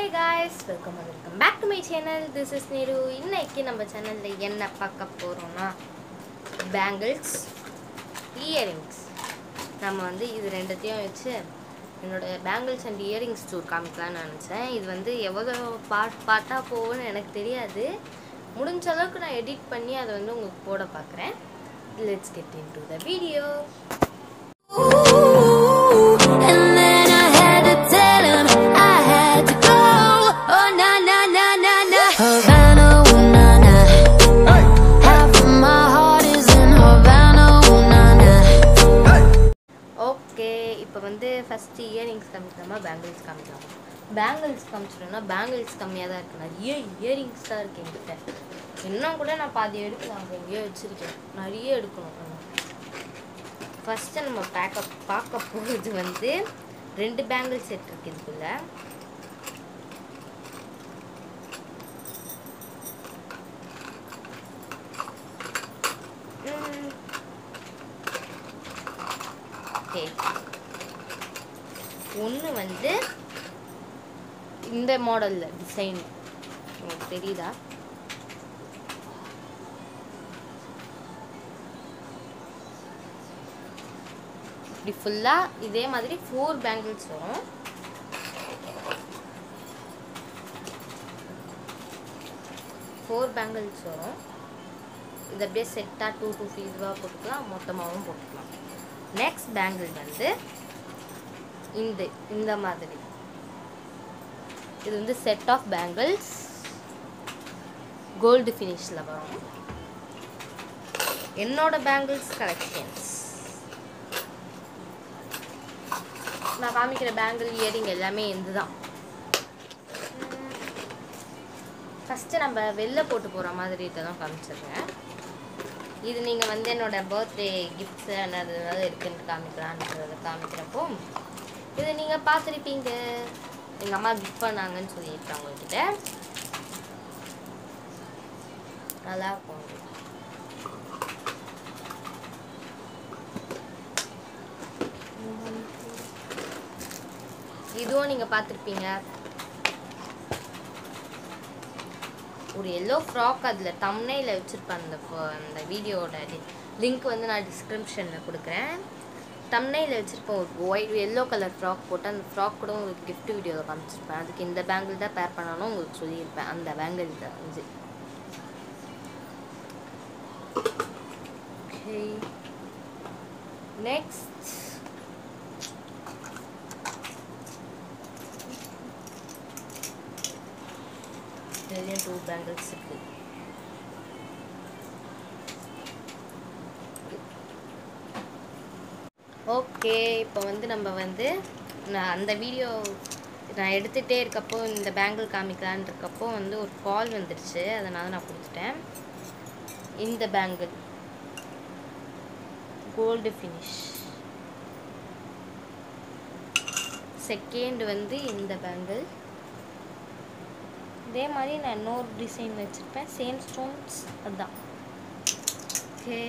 guys welcome welcome back to my channel this is Neeru இன்னைக்கு நம்ம சேனலில் என்ன பார்க்க போகிறோம்னா பேங்கிள்ஸ் இயரிங்ஸ் நம்ம வந்து இது ரெண்டுத்தையும் வச்சு என்னோட பேங்கிள்ஸ் அண்ட் இயரிங்ஸ் டூர் காமிக்கலாம்னு நினச்சேன் இது வந்து எவ்வளோ பார்ட் பார்ட்டாக போகும்னு எனக்கு தெரியாது முடிஞ்ச அளவுக்கு நான் எடிட் பண்ணி அதை வந்து உங்களுக்கு போட பார்க்குறேன் let's get into the video And then I had to tell him I had to go. Oh na na na na na. Havana, ooh na na. Half of my heart is in Havana, ooh na na. Okay இப்போ வந்து first earrings காமிக்கலாமா bangles காமிக்கலாமா bangles காமிச்சிட்டோம்னா bangles கம்மியாக தான் இருக்குது நிறைய earrings தான் இருக்குது என்கிட்ட இன்னும் கூட நான் பாதி எடுக்கலாம் அங்கே எங்கேயோ வச்சுருக்கேன் நிறைய எடுக்கணும் ஃபஸ்ட்டு நம்ம பேக்கப் பார்க்க போகிறது வந்து ரெண்டு பேங்கிள் செட் இருக்குது இதுக்குள்ளே ஓகே ஒன்று வந்து இந்த மாடலில் டிசைன் உங்களுக்கு தெரியுதா இப்படி ஃபுல்லாக இதே மாதிரி ஃபோர் பேங்கிள்ஸ் வரும் ஃபோர் பேங்கிள்ஸ் வரும் இது அப்படியே செட்டாக டூ டூ ஃபீஸ்வாக போட்டுக்கலாம் மொத்தமாகவும் போட்டுக்கலாம் நெக்ஸ்ட் பேங்கிள் வந்து இந்த இந்த மாதிரி இது வந்து செட் ஆஃப் பேங்கிள்ஸ் கோல்டு ஃபினிஷில் வரும் என்னோட பேங்கிள்ஸ் கலெக்ஷன்ஸ் நான் காமிக்கிற பேங்கிள் இயரிங் எல்லாமே எந்து தான் ஃபஸ்ட்டு நம்ம வெளில போட்டு போகிற மாதிரி இதெல்லாம் காமிச்சிடுறேன் இது நீங்கள் வந்து என்னோட பர்த்டே கிஃப்ட்ஸு என்னது ஏதாவது இருக்குன்னு காமிக்கலான்றத காமிக்கிறப்போ இது நீங்கள் பார்த்துருப்பீங்க எங்கள் அம்மா கிஃப்ட் பண்ணாங்கன்னு சொல்லியிருக்காங்க உங்ககிட்ட நல்லா இருக்கும் இது. இதுவும் நீங்கள் பார்த்துருப்பீங்க ஒரு எல்லோ ஃப்ராக் அதில் தம்னையில் வச்சுருப்பேன் அந்த pho- அந்த வீடியோட லிங்க் வந்து நான் டிஸ்கிரிப்ஷனில் கொடுக்குறேன் தம்னையில் வச்சுருப்பேன் ஒரு ஒயிட் எல்லோ கலர் ஃப்ராக் போட்டு அந்த ஃப்ராக் கூட உங்களுக்கு gift வீடியோவில் காமிச்சிருப்பேன் அதுக்கு இந்த பேங்கிள் தான் பேர் பண்ணணும் உங்களுக்கு சொல்லியிருப்பேன் அந்த பேங்கிள் தான் வந்து ஓகே நெக்ஸ்ட் இதுலேயும் டூ பேங்கிள்ஸ் இருக்கு ஓகே இப்போ வந்து நம்ம வந்து நான் அந்த வீடியோ நான் எடுத்துகிட்டே இருக்கப்போ இந்த பேங்கிள் காமிக்கலான்னு இருக்கப்போ வந்து ஒரு கால் வந்துடுச்சு அதனால் நான் கொடுத்துட்டேன் இந்த பேங்கிள் கோல்டு ஃபினிஷ் செகண்ட் வந்து இந்த பேங்கிள் இதே மாதிரி நான் இன்னொரு டிசைன் வச்சுருப்பேன் சேம் ஸ்டோன்ஸ் அதுதான் ஓகே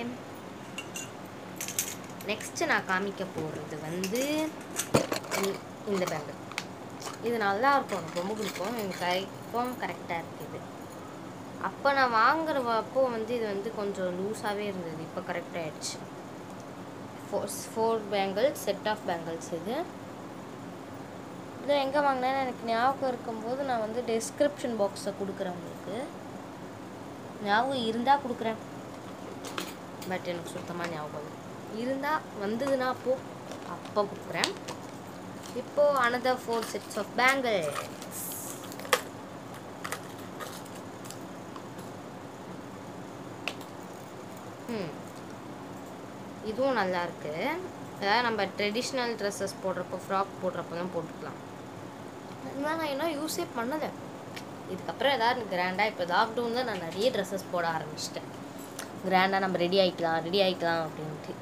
நெக்ஸ்ட்டு நான் காமிக்க போகிறது வந்து இ- இந்த பேங்கிள் இது நல்லா இருக்கும் எனக்கு ரொம்ப பிடிக்கும் எனக்கு கைக்கும் கரெக்டாக இருக்குது அப்போ நான் வாங்குறப்போ வந்து இது வந்து கொஞ்சம் லூஸாகவே இருந்தது இப்போ கரெக்டாக ஆயிடுச்சு four four bangles set of bangles இது இது எங்கே வாங்கினேன்னு எனக்கு ஞாபகம் இருக்கும்போது நான் வந்து டெஸ்கிரிப்ஷன் பாக்ஸை கொடுக்குறேன் உங்களுக்கு ஞாபகம் இருந்தால் கொடுக்குறேன் பட் எனக்கு சுத்தமாக ஞாபகம் இல்லை இருந்தால் வந்ததுன்னா அப்போ அப்போ கொடுக்குறேன் இப்போது another four sets of bangles ம் இதுவும் நல்லா இருக்கு அதாவது நம்ம ட்ரெடிஷ்னல் ட்ரெஸ்ஸஸ் போடுறப்போ ஃப்ராக் போடுறப்போ தான் போட்டுக்கலாம் அதெல்லாம் நான் இன்னும் யூஸே பண்ணலை இதுக்கப்புறம் ஏதாவது கிராண்டாக இப்போ லாக்டவுன் தான் நான் நிறைய ட்ரெஸ்ஸஸ் போட ஆரம்பிச்சிட்டேன் கிராண்டாக நம்ம ரெடி ஆகிக்கலாம் ரெடி ஆகிக்கலாம் அப்படின்ட்டு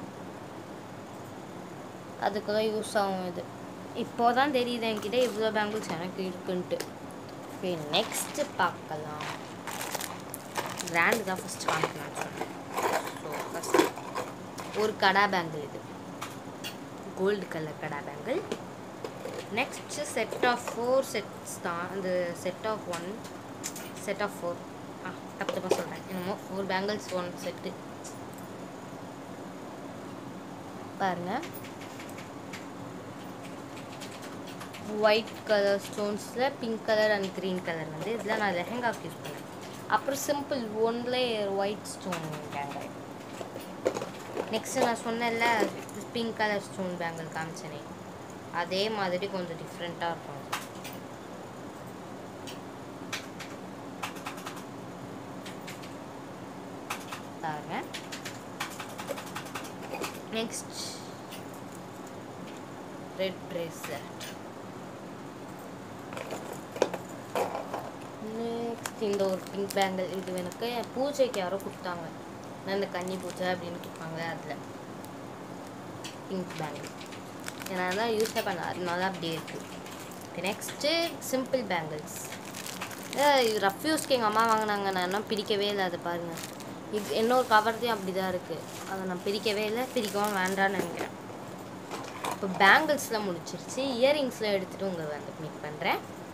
அதுக்கு தான் யூஸ் ஆகும் இது இப்போ தான் தெரியுது என்கிட்ட இவ்வளோ பேங்கிள்ஸ் எனக்கு இருக்குன்ட்டு ஓகே நெக்ஸ்ட்டு பார்க்கலாம் கிராண்டு தான் ஃபஸ்ட் காமிக்கலாம்னு சொன்னேன் ஸோ ஃபஸ்ட் ஒரு கடா பேங்கிள் இது கோல்டு கலர் கடா bangle next set of four sets தான் இந்த set of one set of four ஆ தப்பு தப்பாக சொல்கிறேன் என்னமோ ஃபோர் பேங்கிள்ஸ் ஒன் செட்டு பாருங்க ஒயிட் கலர் ஸ்டோன்ஸில் pink colour and green colour வந்து இதில் நான் லெஹங்காக்கு யூஸ் பண்ணேன் அப்புறம் simple only white stone bangle next நான் சொன்னேன்ல பிங்க் கலர் ஸ்டோன் பேங்கிள் காமிச்சனே அதே மாதிரி கொஞ்சம் டிஃப்ரெண்ட்டாக இருக்கும் அது. பாருங்க நெக்ஸ்ட் ரெட் பிரேஸ்லெட் நெக்ஸ்ட் இந்த ஒரு பிங்க் பேங்கிள் இது எனக்கு என் பூஜைக்கு யாரோ கொடுத்தாங்க நான் இந்த கன்னி பூஜை அப்படின்னு கொடுப்பாங்க அதில் பிங்க் பேங்கிள் நான் தான் யூஸே பண்ண அதனால அப்படியே இருக்குது நெக்ஸ்ட்டு சிம்பிள் பேங்கிள்ஸ் ரஃப் யூஸ்க்கு எங்கள் அம்மா வாங்கினாங்க நான் இன்னும் பிரிக்கவே இல்லை அதை பாருங்கள் இது இன்னொரு கவர்தையும் அப்படி தான் இருக்குது அதை நான் பிரிக்கவே இல்லை பிரிக்கவும் வேண்டாம்னு நினைக்கிறேன் இப்போ பேங்கிள்ஸில் முடிச்சிருச்சு இயரிங்ஸில் எடுத்துகிட்டு உங்களை வந்து மீட் பண்ணுறேன்